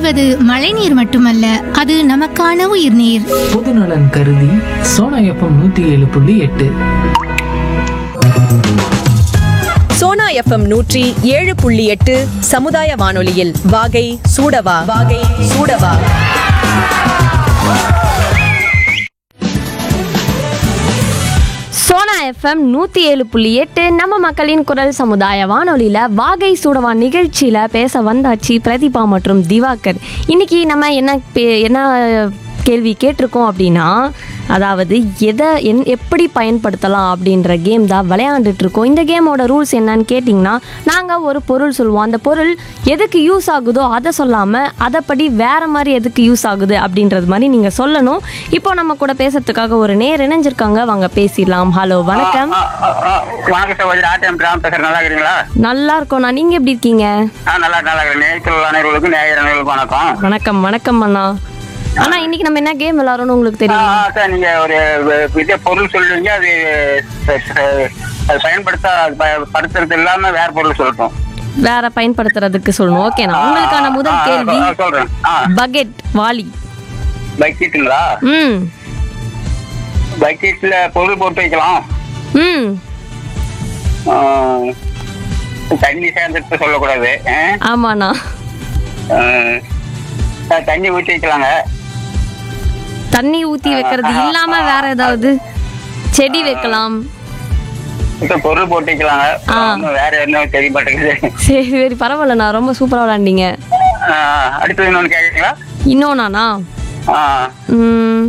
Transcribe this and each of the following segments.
வாழ்வது மழைநீர் மட்டுமல்ல அது நமக்கான உயிர்நீர் பொதுநலன் கருதி சோனா எஃப்எம் நூத்தி ஏழு புள்ளி எட்டு சோனா எஃப்எம் நூற்றி ஏழு புள்ளி எட்டு சமுதாய வானொலியில் வாகை சூடவா வாகை சூடவா சோனா எஃப்எம் நூற்றி ஏழு புள்ளி எட்டு நம்ம மக்களின் குரல் சமுதாய வானொலியில் வாகை சூடவா நிகழ்ச்சியில் பேச வந்தாச்சு பிரதீபா மற்றும் திவாகர் இன்னைக்கு நம்ம என்ன பே- என்ன கேள்வி கேட்டிருக்கோம் அப்படின்னா அதாவது எதை என் எப்படி பயன்படுத்தலாம் அப்படின்ற கேம் தான் விளையாண்டுட்டு இருக்கோம் இந்த கேமோட ரூல்ஸ் என்னன்னு கேட்டிங்கன்னா நாங்கள் ஒரு பொருள் சொல்லுவோம் அந்த பொருள் எதுக்கு யூஸ் ஆகுதோ அதை சொல்லாமல் அதைப்படி வேற மாதிரி எதுக்கு யூஸ் ஆகுது அப்படின்றது மாதிரி நீங்கள் சொல்லணும் இப்போ நம்ம கூட பேசுறதுக்காக ஒரு நேர் இணைஞ்சிருக்காங்க வாங்க பேசிடலாம் ஹலோ வணக்கம் ஆ, ஆ, ஆ, வணக்கம் சகோதரி ஆட்டம் ராம் பேசுறேன் நல்லா இருக்கிறீங்களா நல்லா இருக்கோண்ணா நீங்கள் எப்படி இருக்கீங்க ஆ நல்லா நல்லா இருக்கிறேன் நேயத்தில் அனைவர்களுக்கும் நேயர் அனைவர்களுக்கும் வணக்கம் வணக்கம் வணக்கம் அண்ணா அண்ணா இன்னைக்கு நம்ம என்ன கேம் விளாட்றோம்னு உங்களுக்கு ஆ, தெரியும் ஆ, சார் நீங்க ஒரு வ- இதே பொருள் சொல்லுவீங்க அது அ, அ, அது பயன்படுத்த அது ப- படுத்துறது இல்லாம வேற பொருள் சொல்லட்டும் வேற பயன்படுத்துறதுக்கு சொல்லணும் ஓகேண்ணா உங்களுக்கான முதல் ஆ, கேள்வி ஆ, சொல்றேன் ஆ பக்கெட் வாளி பக்கெட்டுங்களா ம் பக்கெட்ல பொருள் போட்டு வைக்கலாம் ம் ஆ, தண்ணி சேர்ந்துட்டு சொல்லக்கூடாது ஆ? ஆமாண்ணா ஆ, தண்ணி ஊற்றி வைக்கலாங்க தண்ணி ஊற்றி வைக்கிறது இல்லாம வேற ஏதாவது செடி வைக்கலாம் இப்ப பொருள் போட்டு வைக்கலாங்க ஆ. இன்னும் வேற என்ன தெரிய மாட்டேங்குது சரி சரி பரவாயில்லண்ணா ரொம்ப சூப்பராக விளாண்டீங்க ஆ, அடுத்தது இன்னொன்னு கேக்குறீங்களா இன்னொன்னாண்ணா ஆ, ம்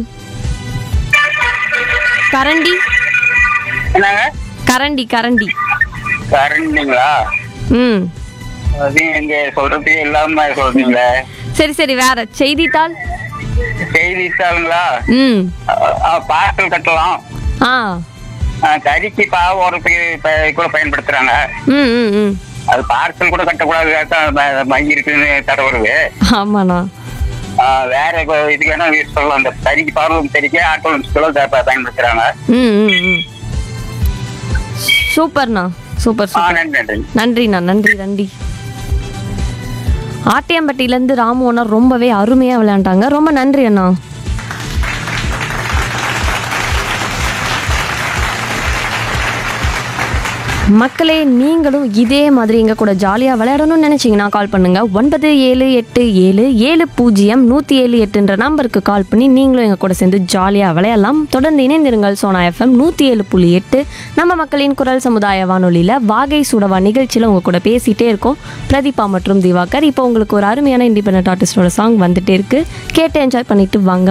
கரண்டி என்னங்க கரண்டி கரண்டி கரண்டிங்களா ம் அது எங்க சொல்றதுக்கு இல்லாம சொல்றீங்களே சரி சரி வேற செய்தித்தாள் செய்தித்தாளுங்களா ம் பார்சல் கட்டலாம் ஆ ஆ, கறிக்கு பாவு ஓரத்துக்கு ப- கூட பயன்படுத்துறாங்க ம் ம் ம் அது பார்சல் கூட கட்டக்கூடாது அதான் ம- மை இருக்குன்னு தடவுறது ஆமாண்ணா ஆ, வேற இப்போ இதுக்கு என்ன யூஸ் சொல்லலாம் அந்த கறிக்கு பாவம் கறிக்கு ஆட்டோலன்ஸ் கூட ப- பயன்படுத்துறாங்க ம் ம் ம் சூப்பர்ண்ணா சூப்பர் ஆ சூப்பர் நன்றி நன்றி நன்றிண்ணா நன்றி நன்றி ஆட்டியம்பட்டியிலேருந்து ராமு அண்ணா ரொம்பவே அருமையாக விளையாண்டாங்க ரொம்ப நன்றி அண்ணா மக்களே நீங்களும் இதே மாதிரி எங்கள் கூட ஜாலியாக விளையாடணும்னு நினச்சிங்கன்னா கால் பண்ணுங்கள் ஒன்பது ஏழு எட்டு ஏழு ஏழு பூஜ்ஜியம் நூற்றி ஏழு எட்டுன்ற நம்பருக்கு கால் பண்ணி நீங்களும் எங்கள் கூட சேர்ந்து ஜாலியாக விளையாடலாம் தொடர்ந்து இணைந்திருங்கள் சோனா எஃப்எம் நூற்றி ஏழு புள்ளி எட்டு நம்ம மக்களின் குரல் சமுதாய வானொலியில் வாகை சுடவா நிகழ்ச்சியில் உங்கள் கூட பேசிகிட்டே இருக்கோம் பிரதீபா மற்றும் திவாகர் இப்போ உங்களுக்கு ஒரு அருமையான இண்டிபெண்ட் ஆர்டிஸ்டோட சாங் வந்துட்டே இருக்கு கேட்டு என்ஜாய் பண்ணிட்டு வாங்க